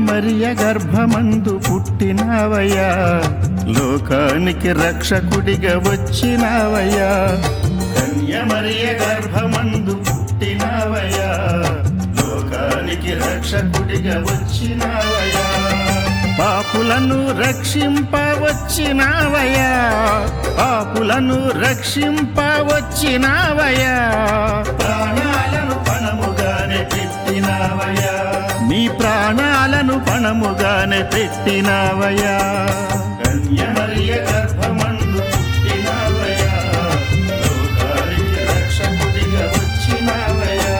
కన్యమరియ గర్భమందు పుట్టినావయ్యా లోకానికి రక్షకుడిగా వచ్చినావయ్యా కన్యమరియ గర్భమందు పుట్టినావయ్యా లోకానికి రక్షకుడిగా వచ్చినావయ్యా పాపులను రక్షింపవచ్చినావయ్యా పాపులను రక్షింపవచ్చినావయ్యా ప్రాణాలను పణముగానే పెట్టినావయ్యా నీ ప్రాణాలను పణముగానే పెట్టినావయ్యా కన్యమరియ గర్భమందు పుట్టినావయ్యా లోకానికి రక్షకుడిగా వచ్చినావయ్యా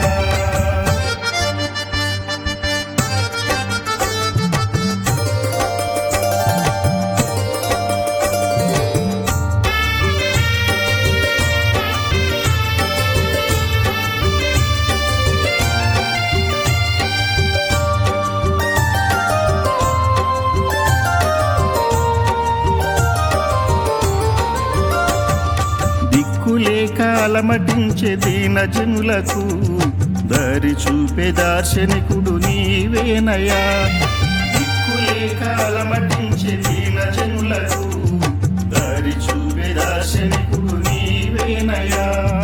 దిక్కులేక అలమటించే దీన జనులకు దారి చూపే దార్శనికుడు నీవేనయా దిక్కులేక అలమటించే దీన జనులకు దారి చూపే దార్శనికుడు నీవేనయా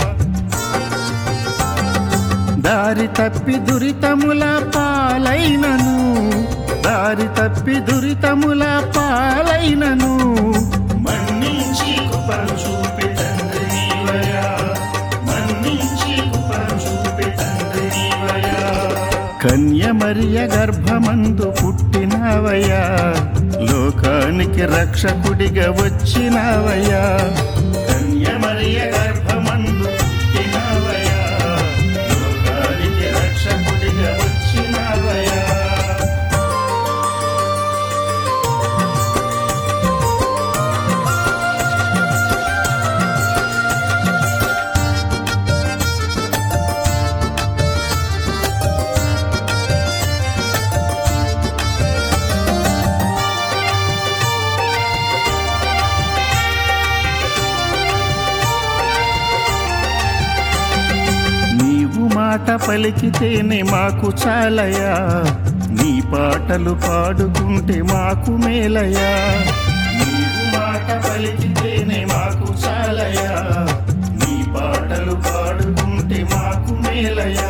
దారి తప్పి దురితముల పాలైనను దారి తప్పి దురితముల పాలైనను మన్నించి కుపను చూపి తండ్రి నీవయా మన్నించి కుపను చూపి తండ్రి నీవయా కన్యమరియ గర్భమందు పుట్టినావయ్యా లోకానికి రక్షకుడిగా వచ్చినావయ్యా కన్యమరియ గర్భమందు పుట్టినావయ్యా లోకానికి రక్షకుడిగా వచ్చినావయ్యా నీవు మాట పలికితేనే మాకు చాలయా నీ పాటలు పాడుకుంటే మాకు మేలయా నీవు మాట పలికితేనే మాకు చాలయా నీ పాటలు పాడుకుంటే మాకు మేలయా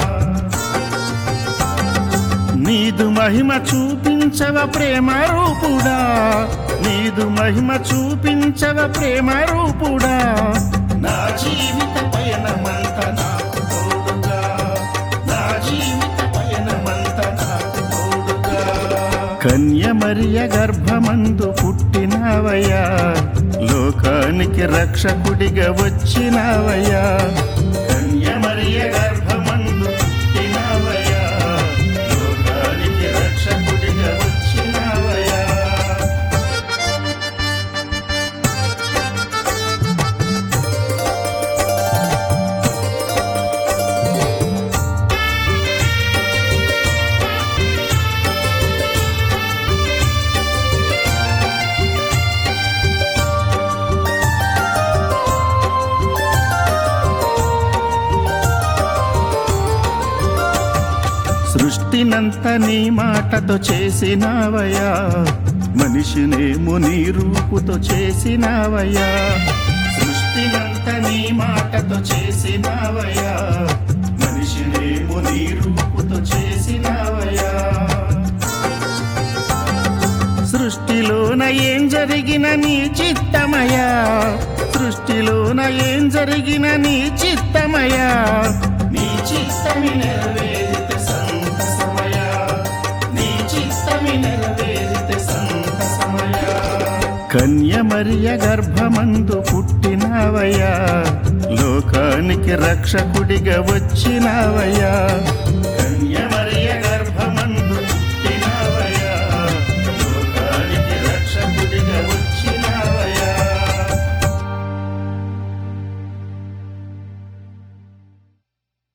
నీదు మహిమ చూపించవ ప్రేమ రూపుడా నీదు మహిమ చూపించవ ప్రేమ రూపుడా నా జీవిత పయనమంత నాకు తోడుగా నా జీవిత పయనమంత నాకు తోడుగా కన్యమరియ గర్భమందు పుట్టినావయ్యా లోకానికి రక్షకుడిగా వచ్చినావయ్యా కన్యమరియ గర్భమందు పుట్టినావయ్యా లోకానికి రక్షకుడిగా వచ్చినావయ్యా సృష్టినంత నీ మాటతో చేసినావయ్యా మనిషినేమో నీ రూపుతో చేసినావయ్యా సృష్టినంత నీ మాటతో చేసినావయ్యా మనిషినేమో నీ రూపుతో చేసినావయ్యా సృష్టిలోన ఏం జరిగిన నీ చిత్తమయా సృష్టిలోన ఏం జరిగిన నీ చిత్తమయా నీ చిత్తమి నెరవేరితే సంతసమయా నీ చిత్తమి నెరవేరితే సంతసమయా కన్యమరియ గర్భమందు పుట్టినావయ్యా లోకానికి రక్షకుడిగా వచ్చినావయ్యా కన్యమరియ